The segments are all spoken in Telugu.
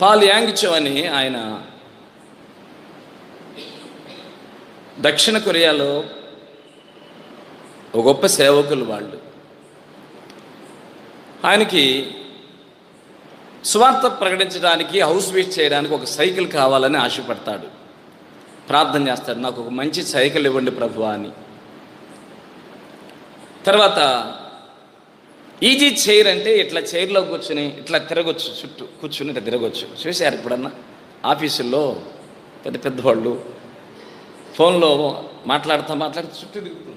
పాల్ యాంగిచో అని ఆయన దక్షిణ కొరియాలో ఒక గొప్ప సేవకులు వాళ్ళు ఆయనకి సువార్త ప్రకటించడానికి హౌస్ వీట్ చేయడానికి ఒక సైకిల్ కావాలని ఆశపడతాడు ప్రార్థన చేస్తాడు నాకు ఒక మంచి సైకిల్ ఇవ్వండి ప్రభు అని తర్వాత ఈజీ చైర్ అంటే ఇట్లా చైర్లో కూర్చుని ఇట్లా తిరగొచ్చు చుట్టూ కూర్చుని ఇట్లా తిరగొచ్చు చూశారు ఇప్పుడన్నా ఆఫీసుల్లో పెద్ద పెద్దవాళ్ళు ఫోన్లో మాట్లాడుతూ మాట్లాడుతూ చుట్టూ తిరుగుతుంటారు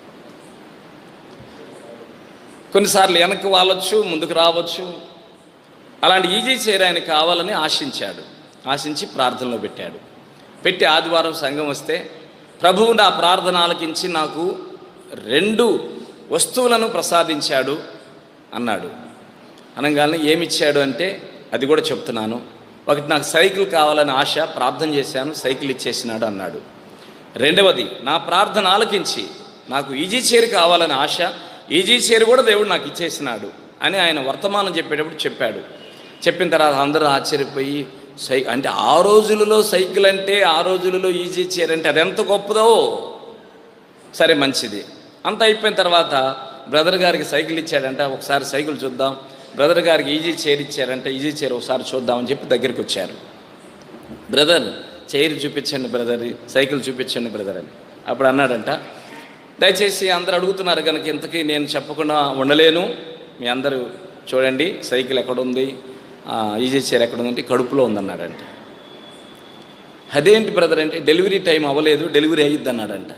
కొన్నిసార్లు వెనక్కి వాలొచ్చు ముందుకు రావచ్చు అలాంటి ఈజీ చైర్ ఆయన కావాలని ఆశించాడు ఆశించి ప్రార్థనలో పెట్టాడు పెట్టి ఆదివారం సంఘం వస్తే ప్రభువు నా ప్రార్థన ఆలకించి నాకు రెండు వస్తువులను ప్రసాదించాడు అన్నాడు అనగానే ఏమిచ్చాడు అంటే అది కూడా చెప్తున్నాను ఒకటి నాకు సైకిల్ కావాలని ఆశ ప్రార్థన చేశాను సైకిల్ ఇచ్చేసినాడు అన్నాడు రెండవది నా ప్రార్థన ఆలకించి నాకు ఈజీ చైర్ కావాలని ఆశ ఈజీ చైర్ కూడా దేవుడు నాకు ఇచ్చేసినాడు అని ఆయన వర్తమానం చెప్పేటప్పుడు చెప్పాడు చెప్పిన తర్వాత అందరూ ఆశ్చర్యపోయి సై అంటే ఆ రోజులలో సైకిల్ అంటే ఆ రోజులలో ఈజీ చైర్ అంటే అది ఎంత గొప్పదో సరే మంచిది అంత అయిపోయిన తర్వాత బ్రదర్ గారికి సైకిల్ ఇచ్చాడంట ఒకసారి సైకిల్ చూద్దాం బ్రదర్ గారికి ఈజీ చైర్ ఇచ్చారంటే ఈజీ చైర్ ఒకసారి చూద్దామని చెప్పి దగ్గరికి వచ్చారు బ్రదర్ చైర్ చూపించండి బ్రదర్ సైకిల్ చూపించండి బ్రదర్ అని అప్పుడు అన్నాడంట దయచేసి అందరు అడుగుతున్నారు కనుక ఇంతకీ నేను చెప్పకుండా ఉండలేను మీ అందరూ చూడండి సైకిల్ ఎక్కడుంది ఆ, ఈజీ చైర్ ఎక్కడ ఉందంటే కడుపులో ఉందన్నాడంట అదేంటి బ్రదర్ అంటే డెలివరీ టైం అవ్వలేదు డెలివరీ అయ్యిద్ది అన్నాడంట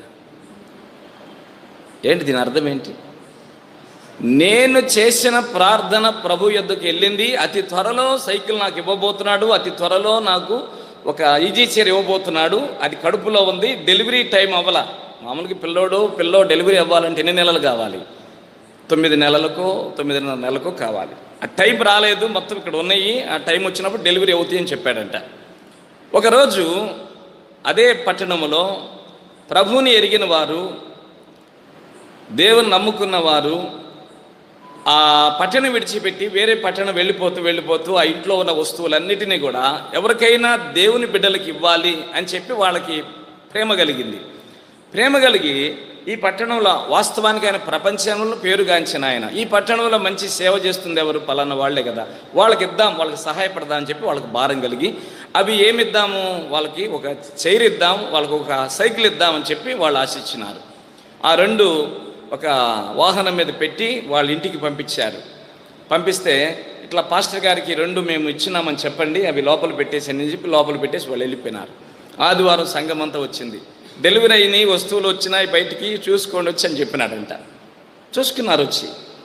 ఏంటి దీని అర్థం ఏంటి నేను చేసిన ప్రార్థన ప్రభు యొద్దకు వెళ్ళింది అతి త్వరలో సైకిల్ నాకు ఇవ్వబోతున్నాడు అతి త్వరలో నాకు ఒక ఈజీ చైర్ ఇవ్వబోతున్నాడు అది కడుపులో ఉంది డెలివరీ టైం అవ్వాల మామూలుగా పిల్లోడు పిల్లో డెలివరీ అవ్వాలంటే ఎన్ని నెలలు కావాలి తొమ్మిది నెలలకు తొమ్మిదిన్నర నెలలకు కావాలి ఆ టైం రాలేదు మొత్తం ఇక్కడ ఉన్నాయి ఆ టైం వచ్చినప్పుడు డెలివరీ అవుతాయి అని చెప్పాడంట ఒకరోజు అదే పట్టణంలో ప్రభువుని ఎరిగిన వారు దేవుని నమ్ముకున్న వారు ఆ పట్టణం విడిచిపెట్టి వేరే పట్టణం వెళ్ళిపోతూ వెళ్ళిపోతూ ఆ ఇంట్లో ఉన్న వస్తువులన్నిటినీ కూడా ఎవరికైనా దేవుని బిడ్డలకి ఇవ్వాలి అని చెప్పి వాళ్ళకి ప్రేమ కలిగింది ప్రేమ కలిగి ఈ పట్టణంలో వాస్తవానికి ఆయన ప్రపంచంలో పేరుగాంచిన ఆయన ఈ పట్టణంలో మంచి సేవ చేస్తుంది ఎవరు పలానా వాళ్ళే కదా వాళ్ళకి ఇద్దాం వాళ్ళకి సహాయపడదాం అని చెప్పి వాళ్ళకి భారం కలిగి అవి ఏమిద్దాము వాళ్ళకి ఒక చైర్ ఇద్దాం వాళ్ళకి ఒక సైకిల్ ఇద్దామని చెప్పి వాళ్ళు ఆశించినారు ఆ రెండు ఒక వాహనం మీద పెట్టి వాళ్ళ ఇంటికి పంపించారు పంపిస్తే ఇట్లా పాస్టర్ గారికి రెండు మేము ఇచ్చినామని చెప్పండి అవి లోపల పెట్టేసి అని చెప్పి లోపల పెట్టేసి వాళ్ళు వెళ్ళిపోయినారు ఆదివారం సంఘం అంతా వచ్చింది డెలివరీ అయినాయి వస్తువులు వచ్చినాయి బయటికి చూసుకోండి వచ్చి అని చెప్పినాడంట చూసుకున్నారు వచ్చి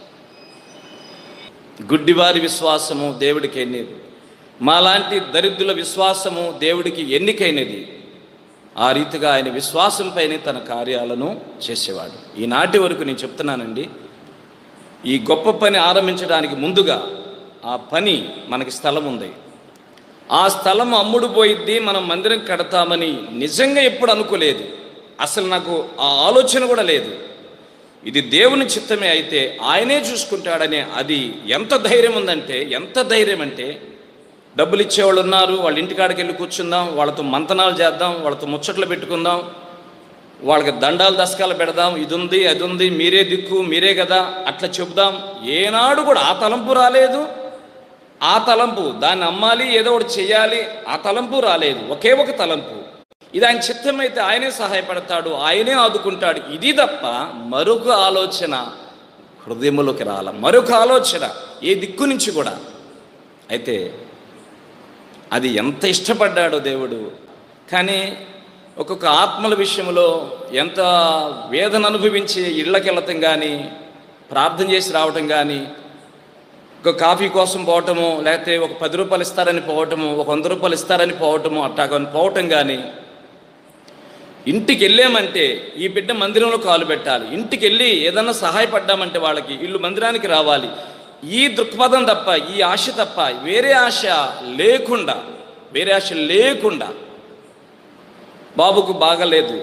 గుడ్డివారి విశ్వాసము దేవుడికి ఎన్నిది మాలాంటి దరిద్రుల విశ్వాసము దేవుడికి ఎన్నికైనది ఆ రీతిగా ఆయన విశ్వాసంపైనే తన కార్యాలను చేసేవాడు ఈనాటి వరకు నేను చెప్తున్నానండి ఈ గొప్ప పని ఆరంభించడానికి ముందుగా ఆ పని మనకి స్థలం ఉంది ఆ స్థలం అమ్ముడు పోయిద్ది మనం మందిరం కడతామని నిజంగా ఎప్పుడు అనుకోలేదు అసలు నాకు ఆ ఆలోచన కూడా లేదు ఇది దేవుని చిత్తమే అయితే ఆయనే చూసుకుంటాడనే అది ఎంత ధైర్యం ఉందంటే ఎంత ధైర్యం అంటే డబ్బులు ఇచ్చేవాళ్ళు ఉన్నారు వాళ్ళ ఇంటికాడికి వెళ్ళి కూర్చుందాం వాళ్ళతో మంతనాలు చేద్దాం వాళ్ళతో ముచ్చట్లు పెట్టుకుందాం వాళ్ళకి దండాలు దశకాలు పెడదాం ఇది ఉంది అది ఉంది మీరే దిక్కు మీరే కదా అట్లా చెబుదాం ఏనాడు కూడా ఆ తలంపు రాలేదు ఆ తలంపు దాన్ని అమ్మాలి ఏదో ఒకటి చెయ్యాలి ఆ తలంపు రాలేదు ఒకే ఒక తలంపు ఇది ఆయన చిత్తమైతే ఆయనే సహాయపడతాడు ఆయనే ఆదుకుంటాడు ఇది తప్ప మరొక ఆలోచన హృదయంలోకి రాల మరొక ఆలోచన ఏ దిక్కు నుంచి కూడా అయితే అది ఎంత ఇష్టపడ్డాడో దేవుడు కానీ ఒక్కొక్క ఆత్మల విషయంలో ఎంత వేదన అనుభవించి ఇళ్ళకి వెళ్ళటం కానీ ప్రార్థన చేసి రావటం కానీ ఒక కాఫీ కోసం పోవటము లేకపోతే ఒక పది రూపాయలు ఇస్తారని పోవటము ఒక వంద రూపాయలు ఇస్తారని పోవటము అట్టా కానీ పోవటం కానీ ఇంటికి వెళ్ళామంటే ఈ బిడ్డ మందిరంలో కాలు పెట్టాలి ఇంటికి వెళ్ళి ఏదన్నా సహాయపడ్డామంటే వాళ్ళకి ఇల్లు మందిరానికి రావాలి ఈ దృక్పథం తప్ప ఈ ఆశ తప్ప వేరే ఆశ లేకుండా వేరే ఆశ లేకుండా బాబుకు బాగలేదు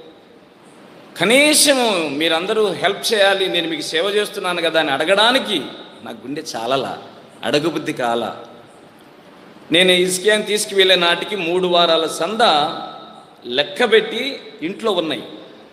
కనీసము మీరందరూ హెల్ప్ చేయాలి నేను మీకు సేవ చేస్తున్నాను కదా అని అడగడానికి నా గుండె చాలలా అడగబుద్ధి కాల నేను ఇస్కియాని తీసుకువెళ్ళే నాటికి మూడు వారాల సంద లెక్కబెట్టి ఇంట్లో ఉన్నాయి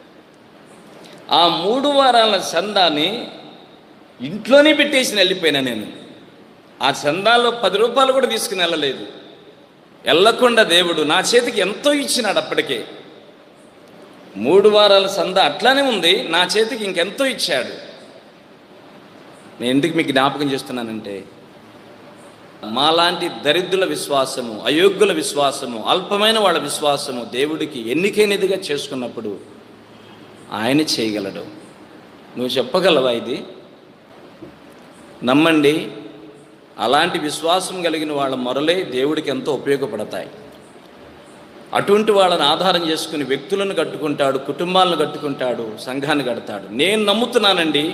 ఆ మూడు వారాల సందాన్ని ఇంట్లోనే పెట్టేసి వెళ్ళిపోయినా నేను ఆ చందాల్లో పది రూపాయలు కూడా తీసుకుని వెళ్ళలేదు వెళ్ళకుండా దేవుడు నా చేతికి ఎంతో ఇచ్చినాడు అప్పటికే మూడు వారాల సంద అట్లానే ఉంది నా చేతికి ఇంకెంతో ఇచ్చాడు నేను ఎందుకు మీకు జ్ఞాపకం చేస్తున్నానంటే మాలాంటి దరిద్రుల విశ్వాసము అయోగ్యుల విశ్వాసము అల్పమైన వాళ్ళ విశ్వాసము దేవుడికి ఎన్నికైనదిగా చేసుకున్నప్పుడు ఆయన చేయగలడు నువ్వు చెప్పగలవా ఇది నమ్మండి అలాంటి విశ్వాసం కలిగిన వాళ్ళ మొరలే దేవుడికి ఎంతో ఉపయోగపడతాయి అటువంటి వాళ్ళని ఆధారం చేసుకుని వ్యక్తులను కట్టుకుంటాడు కుటుంబాలను కట్టుకుంటాడు సంఘాన్ని కడతాడు నేను నమ్ముతున్నానండి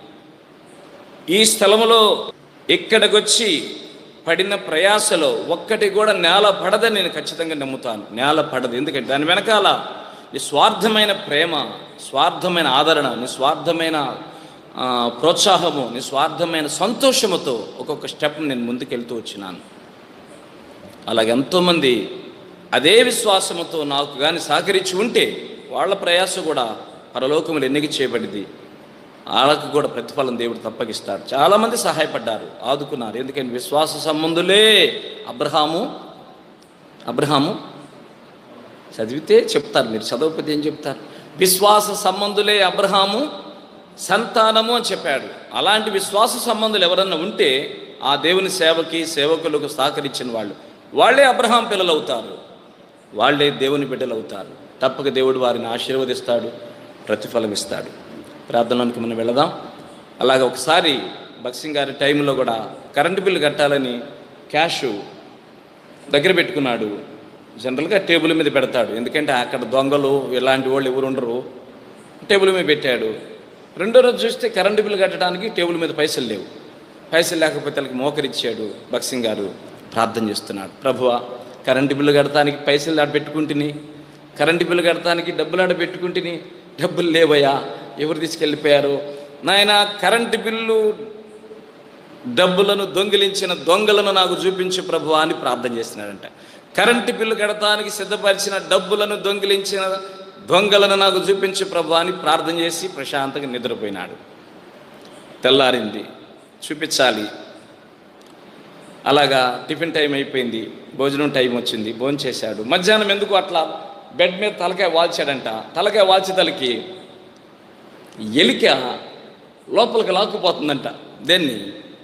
ఈ స్థలంలో ఇక్కడికొచ్చి పడిన ప్రయాసలో ఒక్కటి కూడా నేల పడదని నేను ఖచ్చితంగా నమ్ముతాను నేల పడదు ఎందుకంటే దాని వెనకాల నిస్వార్థమైన ప్రేమ స్వార్థమైన ఆదరణ నిస్వార్థమైన ఆ, ప్రోత్సాహము నిస్వార్థమైన సంతోషముతో ఒక్కొక్క స్టెప్ నేను ముందుకెళ్తూ వచ్చినాను అలాగే ఎంతోమంది అదే విశ్వాసముతో నాకు కానీ సహకరించి ఉంటే వాళ్ళ ప్రయాస కూడా పరలోకములు ఎన్నిక చేయబడింది వాళ్ళకు కూడా ప్రతిఫలం దేవుడు తప్పగిస్తాడు చాలామంది సహాయపడ్డారు ఆదుకున్నారు ఎందుకంటే విశ్వాస సంబంధులే అబ్రహాము అబ్రహాము చదివితే చెప్తారు మీరు చదవకపోతే ఏం చెప్తారు విశ్వాస సంబంధులే అబ్రహాము సంతానము అని చెప్పాడు అలాంటి విశ్వాస సంబంధులు ఎవరన్నా ఉంటే ఆ దేవుని సేవకి సేవకులకు సహకరించిన వాళ్ళు వాళ్ళే అబ్రహాం పిల్లలు అవుతారు వాళ్ళే దేవుని బిడ్డలు అవుతారు తప్పక దేవుడు వారిని ఆశీర్వదిస్తాడు ప్రతిఫలం ఇస్తాడు ప్రార్థనలోనికి మనం వెళదాం అలాగే ఒకసారి బక్సింగ్ గారి టైంలో కూడా కరెంటు బిల్లు కట్టాలని క్యాష్ దగ్గర పెట్టుకున్నాడు జనరల్గా టేబుల్ మీద పెడతాడు ఎందుకంటే అక్కడ దొంగలు ఇలాంటి వాళ్ళు ఎవరు ఉండరు టేబుల్ మీద పెట్టాడు రెండో రోజు చూస్తే కరెంటు బిల్లు కట్టడానికి టేబుల్ మీద పైసలు లేవు పైసలు లేకపోతే వాళ్ళకి మోకరిచ్చాడు బక్సింగ్ గారు ప్రార్థన చేస్తున్నాడు ప్రభువా కరెంటు బిల్లు కడటానికి పైసలు ఆడ పెట్టుకుంటుని కరెంటు బిల్లు కడటానికి డబ్బులు ఆడ పెట్టుకుంటుని డబ్బులు లేవయ్యా ఎవరు తీసుకెళ్ళిపోయారు నాయన కరెంటు బిల్లు డబ్బులను దొంగిలించిన దొంగలను నాకు చూపించు ప్రభు అని ప్రార్థన చేస్తున్నాడంట కరెంటు బిల్లు కడతానికి సిద్ధపరిచిన డబ్బులను దొంగిలించిన దొంగలను నాకు చూపించు ప్రభు అని ప్రార్థన చేసి ప్రశాంతంగా నిద్రపోయినాడు తెల్లారింది చూపించాలి అలాగా టిఫిన్ టైం అయిపోయింది భోజనం టైం వచ్చింది భోజనం చేశాడు మధ్యాహ్నం ఎందుకు అట్లా బెడ్ మీద తలకాయ వాల్చాడంట తలకాయ వాల్చి తలకి ఎలిక లోపలికి లాక్కుపోతుందంట దేన్ని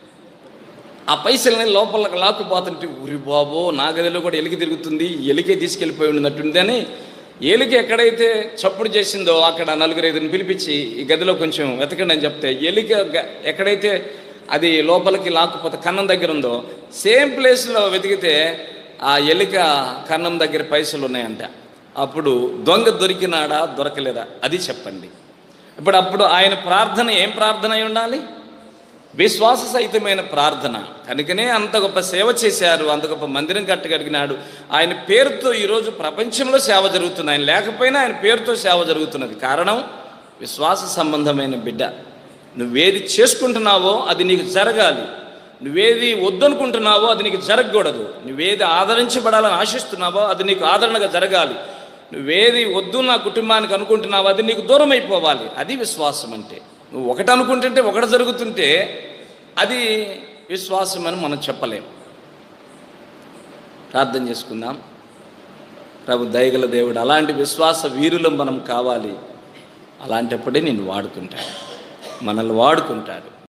ఆ పైసలని లోపలికి లాక్కుపోతుంటే ఉరి బాబో నా గదిలో కూడా ఎలికి తిరుగుతుంది ఎలికే తీసుకెళ్ళిపోయి ఉన్నట్టుంది అని ఎలికి ఎక్కడైతే చప్పుడు చేసిందో అక్కడ నలుగురు ఐదుని పిలిపించి ఈ గదిలో కొంచెం వెతకండి అని చెప్తే ఎలిక గ- ఎక్కడైతే అది లోపలికి లాక్కుపోతే కన్నం దగ్గర ఉందో సేమ్ ప్లేస్లో వెతికితే ఆ ఎలిక కన్నం దగ్గర పైసలు ఉన్నాయంట అప్పుడు దొంగ దొరికినాడా దొరకలేదా అది చెప్పండి ఇప్పుడు అప్పుడు ఆయన ప్రార్థన ఏం ప్రార్థన అయి ఉండాలి విశ్వాస సహితమైన ప్రార్థన కనుకనే అంత గొప్ప సేవ చేశారు అంత గొప్ప మందిరం కట్టగలిగినాడు ఆయన పేరుతో ఈరోజు ప్రపంచంలో సేవ జరుగుతుంది ఆయన లేకపోయినా ఆయన పేరుతో సేవ జరుగుతున్నది కారణం విశ్వాస సంబంధమైన బిడ్డ నువ్వేది చేసుకుంటున్నావో అది నీకు జరగాలి నువ్వేది వద్దనుకుంటున్నావో అది నీకు జరగకూడదు నువ్వేది ఆదరించబడాలని ఆశిస్తున్నావో అది నీకు ఆదరణగా జరగాలి నువ్వేది వద్దు నా కుటుంబానికి అనుకుంటున్నావో అది నీకు దూరం అయిపోవాలి అది విశ్వాసం అంటే నువ్వు ఒకటి అనుకుంటుంటే ఒకటి జరుగుతుంటే అది విశ్వాసం అని మనం చెప్పలేం ప్రార్థన చేసుకుందాం ప్రభు దయగల దేవుడు అలాంటి విశ్వాస వీరులం మనం కావాలి అలాంటప్పుడే నేను వాడుకుంటాను మనల్ని వాడుకుంటాడు